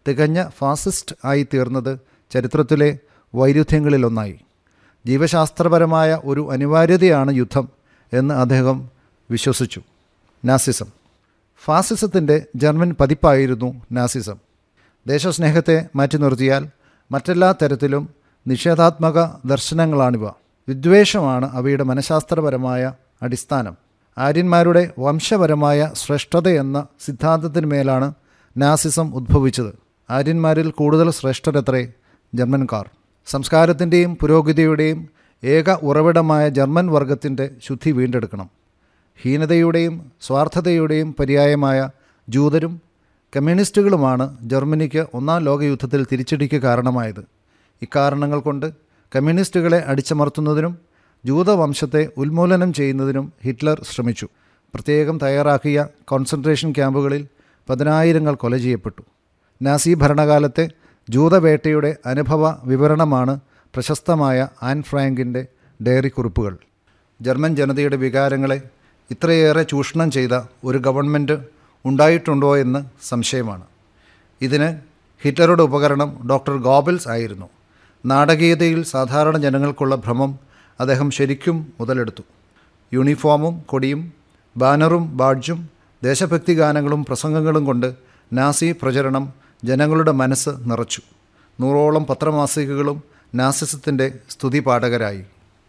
തികഞ്ഞ ഫാസിസ്റ്റ് ആയി തീർന്നത് ചരിത്രത്തിലെ വൈരുദ്ധ്യങ്ങളിലൊന്നായി ജീവശാസ്ത്രപരമായ ഒരു അനിവാര്യതയാണ് യുദ്ധം എന്ന് അദ്ദേഹം വിശ്വസിച്ചു നാസിസം ഫാസിസത്തിൻ്റെ ജർമ്മൻ പതിപ്പായിരുന്നു നാസിസം ദേശസ്നേഹത്തെ മാറ്റി നിർത്തിയാൽ മറ്റെല്ലാ തരത്തിലും നിഷേധാത്മക ദർശനങ്ങളാണിവ വിദ്വേഷമാണ് അവയുടെ മനഃശാസ്ത്രപരമായ അടിസ്ഥാനം ആര്യന്മാരുടെ വംശപരമായ ശ്രേഷ്ഠതയെന്ന സിദ്ധാന്തത്തിന് മേലാണ് നാസിസം ഉദ്ഭവിച്ചത് ആര്യന്മാരിൽ കൂടുതൽ ശ്രേഷ്ഠരത്രേ ജർമ്മൻകാർ സംസ്കാരത്തിൻ്റെയും പുരോഗതിയുടെയും ഏക ഉറവിടമായ ജർമ്മൻ വർഗത്തിൻ്റെ ശുദ്ധി വീണ്ടെടുക്കണം ഹീനതയുടെയും സ്വാർത്ഥതയുടെയും പര്യായമായ ജൂതരും കമ്മ്യൂണിസ്റ്റുകളുമാണ് ജർമ്മനിക്ക് ഒന്നാം ലോകയുദ്ധത്തിൽ തിരിച്ചടിക്ക് കാരണമായത് ഇക്കാരണങ്ങൾ കൊണ്ട് കമ്മ്യൂണിസ്റ്റുകളെ അടിച്ചമർത്തുന്നതിനും ജൂതവംശത്തെ ഉന്മൂലനം ചെയ്യുന്നതിനും ഹിറ്റ്ലർ ശ്രമിച്ചു പ്രത്യേകം തയ്യാറാക്കിയ കോൺസെൻട്രേഷൻ ക്യാമ്പുകളിൽ പതിനായിരങ്ങൾ കൊല ചെയ്യപ്പെട്ടു നാസി ഭരണകാലത്തെ ജൂതവേട്ടയുടെ അനുഭവ വിവരണമാണ് പ്രശസ്തമായ ആൻ ഫ്രാങ്കിൻ്റെ ഡയറി കുറിപ്പുകൾ ജർമ്മൻ ജനതയുടെ വികാരങ്ങളെ ഇത്രയേറെ ചൂഷണം ചെയ്ത ഒരു ഗവൺമെൻറ് ഉണ്ടായിട്ടുണ്ടോ എന്ന് സംശയമാണ് ഇതിന് ഹിറ്റ്ലറുടെ ഉപകരണം ഡോക്ടർ ഗോബൽസ് ആയിരുന്നു നാടകീയതയിൽ സാധാരണ ജനങ്ങൾക്കുള്ള ഭ്രമം അദ്ദേഹം ശരിക്കും മുതലെടുത്തു യൂണിഫോമും കൊടിയും ബാനറും ബാഡ്ജും ദേശഭക്തി ഗാനങ്ങളും പ്രസംഗങ്ങളും കൊണ്ട് നാസി പ്രചരണം ജനങ്ങളുടെ മനസ്സ് നിറച്ചു നൂറോളം പത്രമാസികകളും നാസിസത്തിൻ്റെ സ്തുതി പാഠകരായി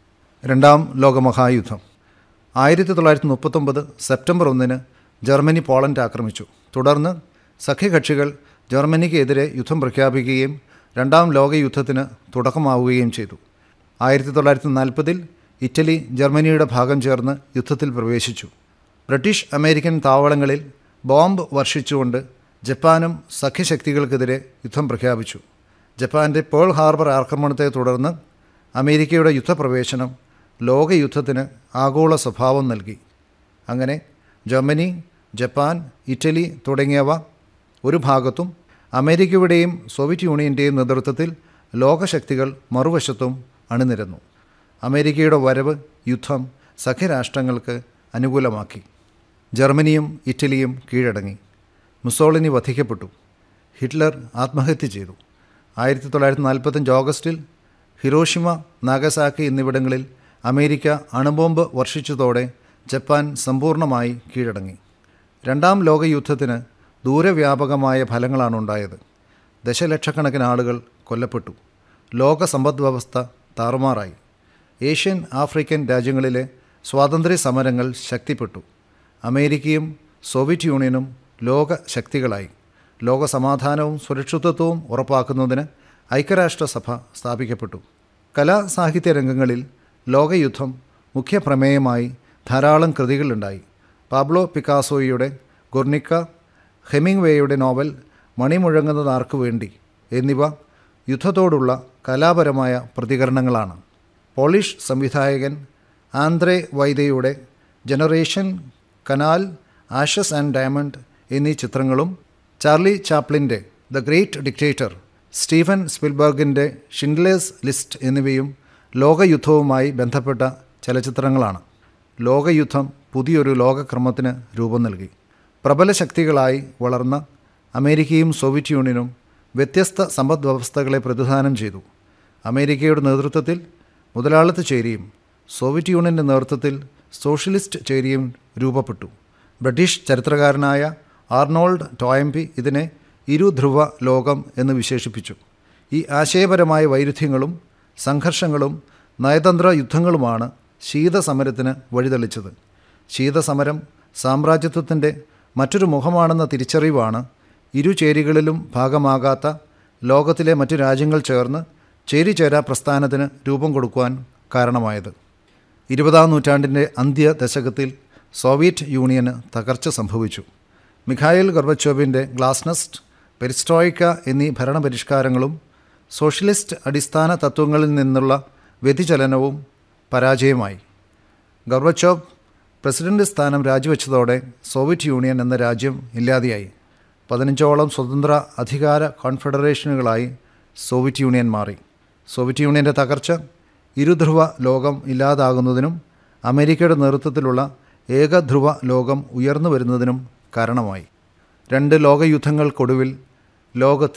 രണ്ടാം ലോകമഹായുദ്ധം ആയിരത്തി തൊള്ളായിരത്തി മുപ്പത്തൊമ്പത് സെപ്റ്റംബർ ഒന്നിന് ജർമ്മനി പോളണ്ട് ആക്രമിച്ചു തുടർന്ന് സഖ്യകക്ഷികൾ ജർമ്മനിക്കെതിരെ യുദ്ധം പ്രഖ്യാപിക്കുകയും രണ്ടാം ലോകയുദ്ധത്തിന് തുടക്കമാവുകയും ചെയ്തു ആയിരത്തി തൊള്ളായിരത്തി നാൽപ്പതിൽ ഇറ്റലി ജർമ്മനിയുടെ ഭാഗം ചേർന്ന് യുദ്ധത്തിൽ പ്രവേശിച്ചു ബ്രിട്ടീഷ് അമേരിക്കൻ താവളങ്ങളിൽ ബോംബ് വർഷിച്ചുകൊണ്ട് ജപ്പാനും സഖ്യശക്തികൾക്കെതിരെ യുദ്ധം പ്രഖ്യാപിച്ചു ജപ്പാൻ്റെ പേൾ ഹാർബർ ആക്രമണത്തെ തുടർന്ന് അമേരിക്കയുടെ യുദ്ധപ്രവേശനം ലോകയുദ്ധത്തിന് ആഗോള സ്വഭാവം നൽകി അങ്ങനെ ജർമ്മനി ജപ്പാൻ ഇറ്റലി തുടങ്ങിയവ ഒരു ഭാഗത്തും അമേരിക്കയുടെയും സോവിയറ്റ് യൂണിയൻ്റെയും നേതൃത്വത്തിൽ ലോകശക്തികൾ മറുവശത്തും അണിനിരന്നു അമേരിക്കയുടെ വരവ് യുദ്ധം സഖ്യരാഷ്ട്രങ്ങൾക്ക് അനുകൂലമാക്കി ജർമ്മനിയും ഇറ്റലിയും കീഴടങ്ങി മുസോളിനി വധിക്കപ്പെട്ടു ഹിറ്റ്ലർ ആത്മഹത്യ ചെയ്തു ആയിരത്തി തൊള്ളായിരത്തി നാൽപ്പത്തഞ്ച് ഓഗസ്റ്റിൽ ഹിരോഷിമ നാഗസാക്കി എന്നിവിടങ്ങളിൽ അമേരിക്ക അണുബോംബ് വർഷിച്ചതോടെ ജപ്പാൻ സമ്പൂർണ്ണമായി കീഴടങ്ങി രണ്ടാം ലോകയുദ്ധത്തിന് ദൂരവ്യാപകമായ ഫലങ്ങളാണ് ഉണ്ടായത് ദശലക്ഷക്കണക്കിന് ആളുകൾ കൊല്ലപ്പെട്ടു ലോക സമ്പദ് വ്യവസ്ഥ താറുമാറായി ഏഷ്യൻ ആഫ്രിക്കൻ രാജ്യങ്ങളിലെ സ്വാതന്ത്ര്യ സമരങ്ങൾ ശക്തിപ്പെട്ടു അമേരിക്കയും സോവിയറ്റ് യൂണിയനും ലോക ശക്തികളായി ലോക സമാധാനവും സുരക്ഷിതത്വവും ഉറപ്പാക്കുന്നതിന് ഐക്യരാഷ്ട്രസഭ സ്ഥാപിക്കപ്പെട്ടു കലാ സാഹിത്യ രംഗങ്ങളിൽ ലോകയുദ്ധം മുഖ്യ പ്രമേയമായി ധാരാളം കൃതികളുണ്ടായി പാബ്ലോ പിക്കാസോയുടെ ഗുർണിക്ക ഹെമിംഗ്വേയുടെ നോവൽ മണിമുഴങ്ങുന്നത് ആർക്കു വേണ്ടി എന്നിവ യുദ്ധത്തോടുള്ള കലാപരമായ പ്രതികരണങ്ങളാണ് പോളിഷ് സംവിധായകൻ ആന്ത്രേ വൈദയുടെ Generation Kanal Ashes and Diamond എന്നീ ചിത്രങ്ങളും ചാർലി ചാപ്ലിൻ്റെ ദ ഗ്രേറ്റ് ഡിക്റ്റേറ്റർ സ്റ്റീഫൻ സ്പിൽബർഗിൻ്റെ ഷിൻഡ്ലേഴ്സ് ലിസ്റ്റ് എന്നിവയും ലോകയുദ്ധവുമായി ബന്ധപ്പെട്ട ചലച്ചിത്രങ്ങളാണ് ലോകയുദ്ധം പുതിയൊരു ലോകക്രമത്തിന് രൂപം നൽകി പ്രബല ശക്തികളായി വളർന്ന അമേരിക്കയും സോവിയറ്റ് യൂണിയനും വ്യത്യസ്ത സമ്പദ് വ്യവസ്ഥകളെ പ്രതിദാനം ചെയ്തു അമേരിക്കയുടെ നേതൃത്വത്തിൽ മുതലാളിത്ത ചേരിയും സോവിയറ്റ് യൂണിയൻ്റെ നേതൃത്വത്തിൽ സോഷ്യലിസ്റ്റ് ചേരിയും രൂപപ്പെട്ടു ബ്രിട്ടീഷ് ചരിത്രകാരനായ ആർണോൾഡ് ടോയംപി ഇതിനെ ഇരുധ്രുവ ലോകം എന്ന് വിശേഷിപ്പിച്ചു ഈ ആശയപരമായ വൈരുദ്ധ്യങ്ങളും സംഘർഷങ്ങളും നയതന്ത്ര യുദ്ധങ്ങളുമാണ് ശീതസമരത്തിന് വഴിതെളിച്ചത് ശീതസമരം സാമ്രാജ്യത്വത്തിൻ്റെ മറ്റൊരു മുഖമാണെന്ന തിരിച്ചറിവാണ് ഇരു ചേരികളിലും ഭാഗമാകാത്ത ലോകത്തിലെ മറ്റു രാജ്യങ്ങൾ ചേർന്ന് ചേരിചേരാ പ്രസ്ഥാനത്തിന് രൂപം കൊടുക്കുവാൻ കാരണമായത് ഇരുപതാം നൂറ്റാണ്ടിൻ്റെ അന്ത്യ ദശകത്തിൽ സോവിയറ്റ് യൂണിയന് തകർച്ച സംഭവിച്ചു മിഖായിൽ ഗർബച്ചോവിൻ്റെ ഗ്ലാസ്നസ്റ്റ് പെരിസ്ട്രോയിക്ക എന്നീ ഭരണപരിഷ്കാരങ്ങളും സോഷ്യലിസ്റ്റ് അടിസ്ഥാന തത്വങ്ങളിൽ നിന്നുള്ള വ്യതിചലനവും പരാജയമായി ഗർബച്ചോവ് പ്രസിഡന്റ് സ്ഥാനം രാജിവെച്ചതോടെ സോവിയറ്റ് യൂണിയൻ എന്ന രാജ്യം ഇല്ലാതെയായി പതിനഞ്ചോളം സ്വതന്ത്ര അധികാര കോൺഫെഡറേഷനുകളായി സോവിയറ്റ് യൂണിയൻ മാറി സോവിയറ്റ് യൂണിയൻ്റെ തകർച്ച ഇരുധ്രുവ ലോകം ഇല്ലാതാകുന്നതിനും അമേരിക്കയുടെ നേതൃത്വത്തിലുള്ള ഏകധ്രുവ ലോകം ഉയർന്നു വരുന്നതിനും കാരണമായി രണ്ട് ലോകയുദ്ധങ്ങൾക്കൊടുവിൽ ലോകത്ത്